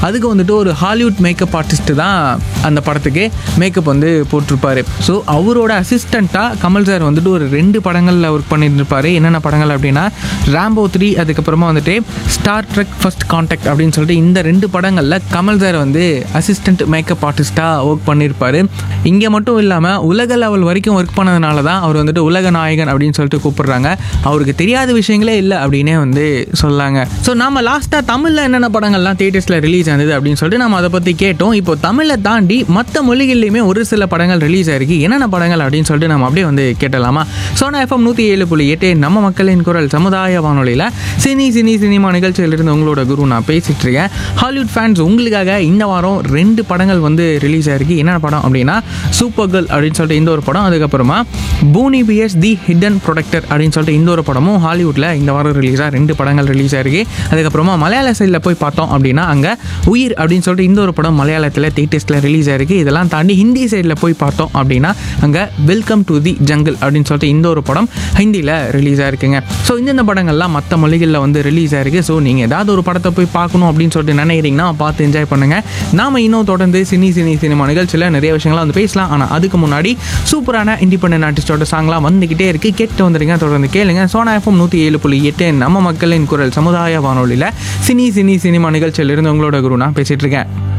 அதுக்கு வந்துட்டு ஒரு ஹாலிவுட் மேக்கப் ஆர்டிஸ்ட் தான் அந்த படத்துக்கு மேக்கப் வந்து போட்டிருப்பாரு ஸோ அவரோட அசிஸ்டண்ட்டாக கமல் சார் வந்துட்டு ஒரு ரெண்டு படங்களில் ஒர்க் பண்ணியிருப்பாரு என்னென்ன படங்கள் அப்படின்னா ராம்போ த்ரீ அதுக்கப்புறமா வந்துட்டு ஸ்டார் ட்ரெக் ஃபர்ஸ்ட் கான்டாக்ட் அப்படின்னு சொல்லிட்டு இந்த ரெண்டு படங்களில் கமல் சார் வந்து அசிஸ்டன்ட் மேக்கப் ஆர்டிஸ்ட்டாக ஒர்க் பண்ணியிருப்பாரு இங்கே மட்டும் இல்லாமல் உலக லெவல் வரைக்கும் ஒர்க் பண்ணதுனால தான் அவர் வந்துட்டு உலக நாயகன் அப்படின்னு சொல்லிட்டு கூப்பிடுறாங்க அவருக்கு தெரியாத விஷயங்களே இல்லை அப்படின்னே வந்து சொல்லாங்க ஸோ நாம லாஸ்ட்டாக தமிழில் என்னென்ன படங்கள்லாம் தியேட்டர்ஸில் ரிலீஸ் ஆனது அப்படின்னு சொல்லிட்டு நம்ம அதை பற்றி கேட்டோம் இப்போ தமிழை தாண்டி மற்ற மொழிகள்லையுமே ஒரு சில படங்கள் ரிலீஸ் ஆயிருக்கு என்னென்ன படங்கள் அப்படின்னு சொல்லிட்டு நம்ம அப்படியே வந்து கேட்டலாமா சோனா எஃப்எம் நூற்றி ஏழு புள்ளி எட்டு நம்ம மக்களின் குரல் சமுதாய வானொலியில் சினி சினி சினிமா நிகழ்ச்சியிலிருந்து உங்களோட குரு நான் பேசிட்டு இருக்கேன் ஹாலிவுட் ஃபேன்ஸ் உங்களுக்காக இந்த வாரம் ரெண்டு படங்கள் வந்து ரிலீஸ் ஆயிருக்கு என்னென்ன படம் அப்படின்னா சூப்பர் கேர்ள் அப்படின்னு சொல்லிட்டு இந்த ஒரு படம் அதுக்கப்புறமா Boonie bears the hidden protector அப்படின்னு சொல்லிட்டு இந்த ஒரு படமும் ஹாலிவுட்டில் இந்த வாரம் ரிலீஸாக ரெண்டு படங்கள் ரிலீஸ் ஆயிருக்கு அதுக்கப்புறமா மலையாள சைடில் போய் பார்த்தோம் அப்படின்னா அங்கே உயிர் அப்படின்னு சொல்லிட்டு இந்த ஒரு படம் மலையாளத்தில் தேட்டர்ஸில் ரிலீஸ் ஆயிருக்கு இதெல்லாம் தாண்டி ஹிந்தி சைடில் போய் பார்த்தோம் அப்படின்னா அங்கே வெல்கம் டு தி ஜங்கிள் அப்படின்னு சொல்லிட்டு இந்த ஒரு படம் ஹிந்தியில் ரிலீஸ் ஆயிருக்குங்க ஸோ இந்தந்த படங்கள்லாம் மற்ற மொழிகளில் வந்து ரிலீஸ் ஆயிருக்கு ஸோ நீங்கள் ஏதாவது ஒரு படத்தை போய் பார்க்கணும் அப்படின்னு சொல்லிட்டு நினைக்கிறீங்கன்னா பார்த்து என்ஜாய் பண்ணுங்கள் நாம இன்னும் தொடர்ந்து சினி சினி சினிமா நிகழ்ச்சியில் நிறைய விஷயங்கள்லாம் வந்து பேசலாம் ஆனால் அதுக்கு முன்னாடி சூப்பரான இண்டிபெண்டன்ட் ஆர்டிஸ்டோட சாங்லாம் வந்துக்கிட்டே இருக்கு கேட்டு வந்துருங்க தொடர்ந்து கேளுங்க சோனா எஃப்எம் நூற்றி ஏழு புள்ளி எட்டு நம்ம மக்களின் குரல் சமுதாய வானொலியில் சினி சினி சினிமா நிகழ்ச்சியிலிருந்து உங்களோட குரு நான் பேசிட்டு இருக்கேன்